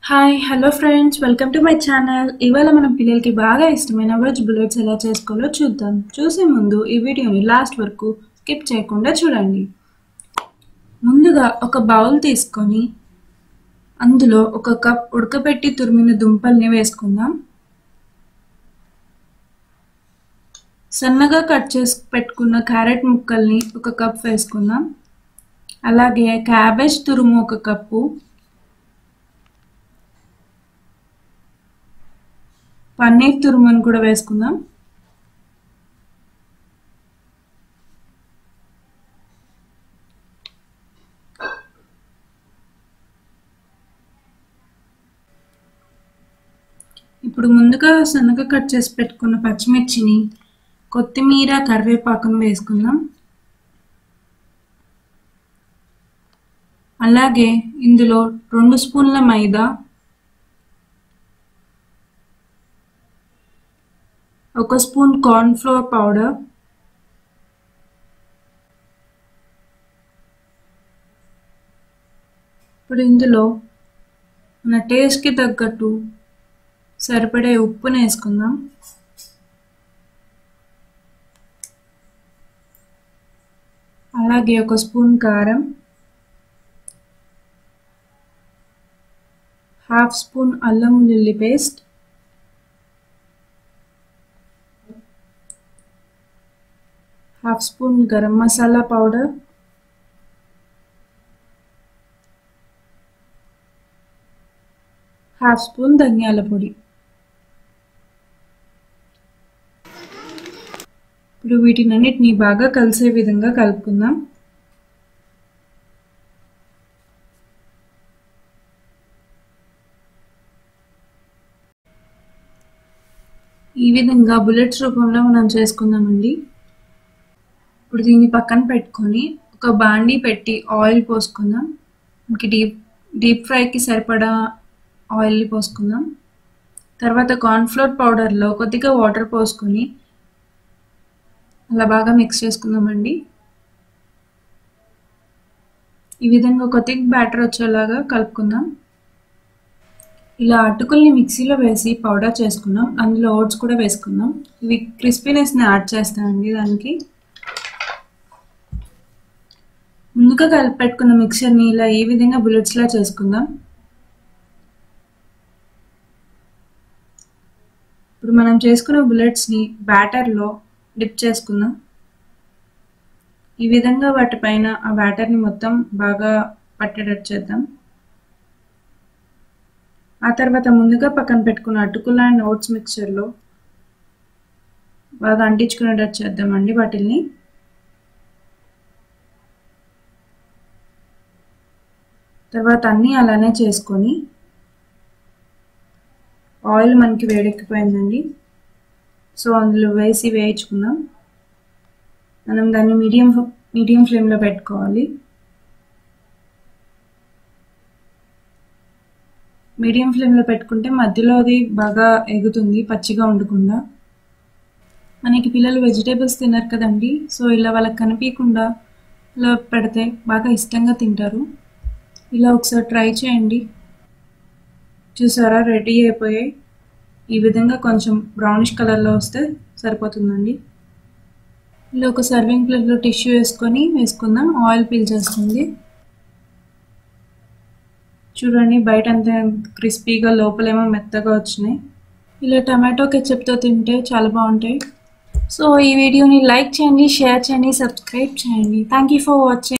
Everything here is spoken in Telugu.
hi hello friends welcome to my channel ఇవాళ మనం పిల్లలకి బాగా ఇష్టమైన వెజ్ బుల్లెట్స్ ఎలా చేసుకోవాలో చూద్దాం చూసే ముందు ఈ వీడియోని లాస్ట్ వరకు స్కిప్ చేయకుండా చూడండి ముందుగా ఒక బౌల్ తీసుకొని అందులో ఒక కప్ ఉడకబెట్టి తురిమిన దుంపల్ని వేసుకుందాం సన్నగా కట్ చేసి పెట్టుకున్న క్యారెట్ ముక్కల్ని ఒక కప్ వేసుకుందాం అలాగే క్యాబేజ్ తురుము ఒక కప్పు పన్నీర్ తురుమును కూడా వేసుకుందాం ఇప్పుడు ముందుగా సన్నగా కట్ చేసి పెట్టుకున్న పచ్చిమిర్చిని కొత్తిమీర కరివేపాకును వేసుకుందాం అలాగే ఇందులో రెండు స్పూన్ల మైదా ఒక స్పూన్ కార్న్ ఫ్లోర్ పౌడర్ ఇప్పుడు ఇందులో మన టేస్ట్కి తగ్గట్టు సరిపడే ఉప్పుని వేసుకుందాం అలాగే ఒక స్పూన్ కారం హాఫ్ స్పూన్ అల్లం వెల్లుల్లి paste half spoon garam masala powder half spoon ధనియాల పొడి ఇప్పుడు వీటినన్నిటిని బాగా కలిసే విధంగా కలుపుకుందాం ఈ విధంగా బుల్లెట్స్ రూపంలో మనం చేసుకుందామండి ఇప్పుడు దీన్ని పక్కన పెట్టుకొని ఒక బాండీ పెట్టి ఆయిల్ పోసుకుందాం మనకి డీప్ డీప్ ఫ్రైకి సరిపడా ఆయిల్ పోసుకుందాం తర్వాత కార్న్ఫ్లోర్ పౌడర్లో కొద్దిగా వాటర్ పోసుకొని అలా బాగా మిక్స్ చేసుకుందామండి ఈ విధంగా ఒక థిక్ బ్యాటర్ వచ్చేలాగా కలుపుకుందాం ఇలా అటుకుల్ని మిక్సీలో వేసి పౌడర్ చేసుకున్నాం అందులో ఓట్స్ కూడా వేసుకున్నాం ఇవి క్రిస్పీనెస్ని యాడ్ చేస్తానండి దానికి ముందుగా కలిపి పెట్టుకున్న మిక్చర్ని ఇలా ఈ విధంగా బుల్లెట్స్లా చేసుకుందాం ఇప్పుడు మనం చేసుకున్న బుల్లెట్స్ని బ్యాటర్లో డిప్ చేసుకుందాం ఈ విధంగా వాటిపైన ఆ బ్యాటర్ని మొత్తం బాగా పట్టేటట్టు చేద్దాం ఆ తర్వాత ముందుగా పక్కన పెట్టుకున్న అటుకుల అండ్ ఓట్స్ మిక్చర్లో బాగా అంటించుకునేటట్టు చేద్దామండి వాటిల్ని తర్వాత అన్నీ అలానే చేసుకొని ఆయిల్ మనకి వేడెక్కిపోయిందండి సో అందులో వేసి వేయించుకుందాం మనం దాన్ని మీడియం మీడియం ఫ్లేమ్లో పెట్టుకోవాలి మీడియం ఫ్లేమ్లో పెట్టుకుంటే మధ్యలో అది బాగా ఎగుతుంది పచ్చిగా ఉండకుండా మనకి పిల్లలు వెజిటేబుల్స్ తినరు కదండి సో ఇలా వాళ్ళకి కనిపించకుండా ఇలా పెడితే బాగా ఇష్టంగా తింటారు ఇలా ఒకసారి ట్రై చేయండి చూసారా రెడీ అయిపోయాయి ఈ విధంగా కొంచెం బ్రౌనిష్ కలర్లో వస్తే సరిపోతుందండి ఇలా ఒక సర్వింగ్ ప్లేట్లో టిష్యూ వేసుకొని వేసుకుందాం ఆయిల్ పీల్ చేస్తుంది చూడండి బయట అంతా క్రిస్పీగా లోపలేమో మెత్తగా వచ్చినాయి ఇలా టమాటో కెచప్తో తింటే చాలా బాగుంటాయి సో ఈ వీడియోని లైక్ చేయండి షేర్ చేయండి సబ్స్క్రైబ్ చేయండి థ్యాంక్ యూ ఫర్ వాచింగ్